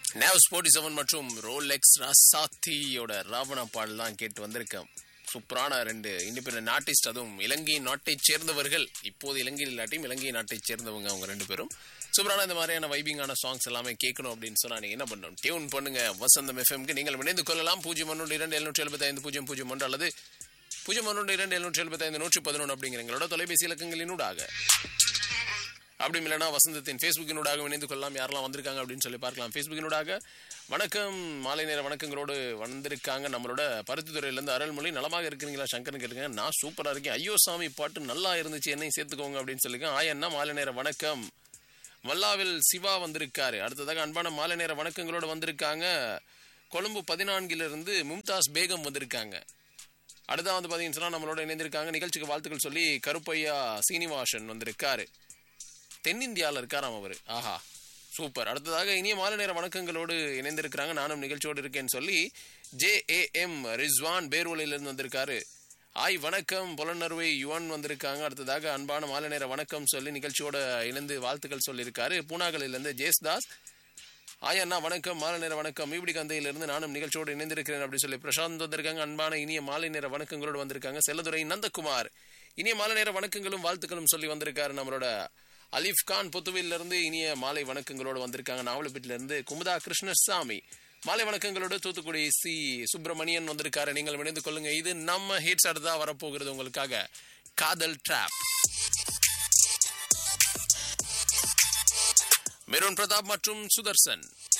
nav sporty seven மற்றும் Rolex ராசாத்தியோட ராவணா பாடல் தான் கேட்டு வந்திருக்கேன் சூப்பரான ரெண்டு இண்டிபெண்டன்ட் ஆர்டிஸ்ட் அதுவும் இலங்கை நாட்டைச் சேர்ந்தவர்கள் இப்போது இலங்கையில் இல்லாட்டியும் இலங்கை நாட்டைச் சேர்ந்தவங்க அவங்க ரெண்டு பேரும் சூப்பரான இந்த மாதிரியான வைபிங்கான சாங்ஸ் எல்லாமே கேட்கணும் அப்படின்னு சொன்னா நீங்க என்ன பண்ணணும் டியூன் பண்ணுங்க வசந்தம் எஃப்எம்க்கு நீங்கள் இணைந்து கொள்ளலாம் பூஜ்ஜியம் ஒன்று இரண்டு எழுநூற்றி எழுபத்தி ஐந்து பூஜ்ஜியம் பூஜ்ஜியம் ஒன்று அல்லது பூஜ்ஜியம் ஒன்று இரண்டு எழுநூற்றி எழுபத்தி ஐந்து நூற்றி பதினொன்று அப்படிங்கிற எங்களோட தொலைபேசி இலக்கங்களினூடாக அப்படி இல்லைனா வசந்தத்தின் ஃபேஸ்புக்கினூடாக இணைந்து கொள்ளலாம் யாரெல்லாம் வந்திருக்காங்க அப்படின்னு சொல்லி பார்க்கலாம் ஃபேஸ்புக்கினூடாக வணக்கம் மாலை நேர வணக்கங்களோடு வந்திருக்காங்க நம்மளோட பருத்தித்துறையிலேருந்து அருள்மொழி நலமாக இருக்கிறீங்களா சங்கர்னு கேட்டுருங்க நான் சூப்பராக இருக்கேன் ஐயோ சாமி பாட்டு நல்லா இருந்துச்சு என்னையும் சேர்த்துக்கோங்க அப்படின்னு சொல்லியிருக்கேன் ஆயண்ணா மாலை நேர வணக்கம் மல்லாவில் சிவா வந்திருக்காரு அடுத்ததாக அன்பான மாலை நேர வணக்கங்களோடு வந்திருக்காங்க கொழும்பு பதினான்கிலிருந்து மும்தாஸ் பேகம் வந்திருக்காங்க அடுத்தா வந்து பார்த்தீங்கன்னு சொன்னா நம்மளோட இணைந்திருக்காங்க நிகழ்ச்சிக்கு வாழ்த்துக்கள் சொல்லி கருப்பையா சீனிவாசன் வந்திருக்காரு தென்னிந்தியாவில் இருக்காராம் அவர் ஆஹா சூப்பர் அடுத்ததாக இனிய மாலை நேர வணக்கங்களோடு இணைந்திருக்கிறாங்க நானும் நிகழ்ச்சியோடு இருக்கேன்னு சொல்லி ஜே ஏ எம் ரிஸ்வான் பேர்வலையிலிருந்து வந்திருக்காரு ஆய் வணக்கம் புலனறுவை யுவன் வந்திருக்காங்க அடுத்ததாக அன்பான மாலை நேர வணக்கம் சொல்லி நிகழ்ச்சியோட இணைந்து வாழ்த்துக்கள் சொல்லியிருக்காரு பூனாகலிலிருந்து ஜேஸ்தாஸ் ஆய் அண்ணா வணக்கம் மாலை நேர வணக்கம் இப்படி கந்தையிலிருந்து நானும் நிகழ்ச்சியோடு இணைந்திருக்கிறேன் அப்படின்னு சொல்லி பிரசாந்த் வந்திருக்காங்க அன்பான இனிய மாலை நேர வணக்கங்களோடு வந்திருக்காங்க செல்லதுரை நந்தகுமார் இனிய மாலை நேர வணக்கங்களும் வாழ்த்துக்களும் சொல்லி வந்திருக்காரு நம்மளோட அலீஃப் கான் புத்துவில இருந்து இனிய மாலை வணக்கங்களோடு வந்திருக்காங்க நாவலப்பேட்டில இருந்து குமுதா கிருஷ்ணசாமி மாலை வணக்கங்களோடு தூத்துக்குடி சி சுப்பிரமணியன் வந்திருக்காரு நீங்கள் இணைந்து கொள்ளுங்க இது நம்ம ஹிட்ஸ் அடுத்தா வரப்போகிறது உங்களுக்காக காதல் ட்ராப் மெரூன் பிரதாப் மற்றும் சுதர்சன்